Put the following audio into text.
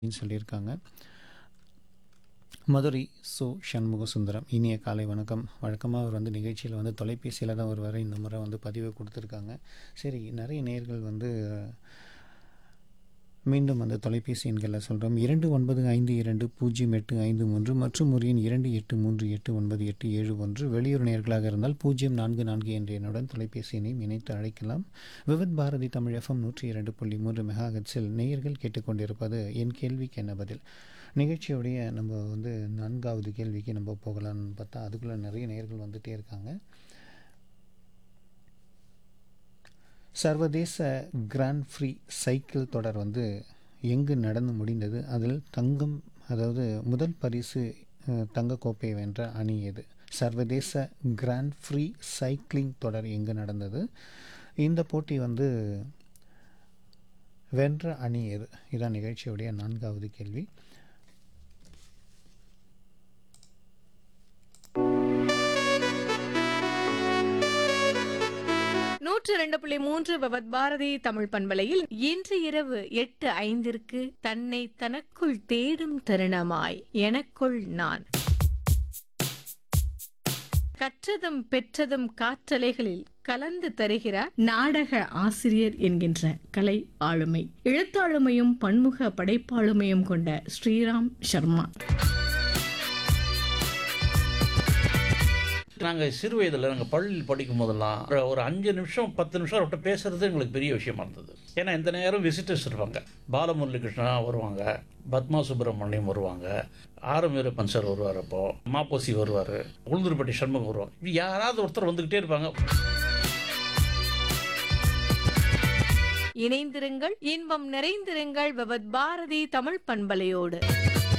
அப்படின்னு சொல்லியிருக்காங்க மதுரை சு சண்முக சுந்தரம் இனிய காலை வணக்கம் வழக்கமாக அவர் வந்து நிகழ்ச்சியில் வந்து தொலைபேசியில் தான் வருவார் இந்த முறை வந்து பதிவு கொடுத்துருக்காங்க சரி நிறைய நேயர்கள் வந்து மீண்டும் வந்து தொலைபேசி எண்களில் சொல்கிறோம் இரண்டு ஒன்பது ஐந்து இரண்டு பூஜ்ஜியம் எட்டு ஐந்து மூன்று மற்றும் ஒரு எண் இரண்டு எட்டு மூன்று எட்டு ஒன்பது எட்டு ஏழு ஒன்று வெளியூர் நேர்களாக இருந்தால் பூஜ்ஜியம் நான்கு நான்கு என்ற எண்ணுடன் தொலைபேசி எண்ணையும் இணைத்து அழைக்கலாம் விவித் பாரதி தமிழ் எஃப்எம் நூற்றி இரண்டு புள்ளி மூன்று மெகாஹெட்ஸில் நேயர்கள் கேட்டுக்கொண்டிருப்பது என் கேள்விக்கு என்ன பதில் நிகழ்ச்சியுடைய நம்ம வந்து நான்காவது கேள்விக்கு நம்ம போகலான்னு பார்த்தா அதுக்குள்ளே நிறைய நேயர்கள் வந்துகிட்டே இருக்காங்க சர்வதேச கிராண்ட் ஃப்ரீ சைக்கிள் தொடர் வந்து எங்கு நடந்து முடிந்தது அதில் தங்கம் அதாவது முதல் பரிசு அஹ், தங்கக்கோப்பை வென்ற அணி எது சர்வதேச கிராண்ட் ஃப்ரீ சைக்கிளிங் தொடர் எங்கு நடந்தது இந்த போட்டி வந்து வென்ற அணி எது இதான் நிகழ்ச்சியுடைய நான்காவது கேள்வி நூற்று இரண்டு புள்ளி மூன்று பவத் பாரதி தமிழ் பண்பலையில் இன்று இரவு எட்டு ஐந்திற்கு தன்னை தனக்குள் தேடும் தருணமாய் எனக்குள் நான் கற்றதும் பெற்றதும் காற்றலைகளில் கலந்து தருகிறார் நாடக ஆசிரியர் என்கின்ற கலை ஆளுமை எழுத்தாளுமையும் பன்முக படைப்பாளுமையும் கொண்ட ஸ்ரீராம் சர்மா நாங்கள் சிறு வயதில் நாங்கள் பள்ளியில் படிக்கும் போதெல்லாம் ஒரு- ஒரு அஞ்சு நிமிஷம் பத்து நிமிஷம் அவர்கிட்ட பேசுறது எங்களுக்கு பெரிய விஷயமா இருந்தது ஏன்னா இந்த நேரம் விசிட்டர்ஸ் இருப்பாங்க பாலமுரளிகிருஷ்ணா வருவாங்க பத்மா சுப்பிரமணியம் வருவாங்க ஆரம் வீரப்பன் சார் வருவார் அப்போ மாப்போசி வருவார் உளுந்தூர்பட்டி சண்முகம் வருவாங்க இப்படி யாராவது ஒருத்தர் வந்துக்கிட்டே இருப்பாங்க இணைந்திருங்கள் இன்பம் நிறைந்திருங்கள் பவத் பாரதி தமிழ் பண்பலையோடு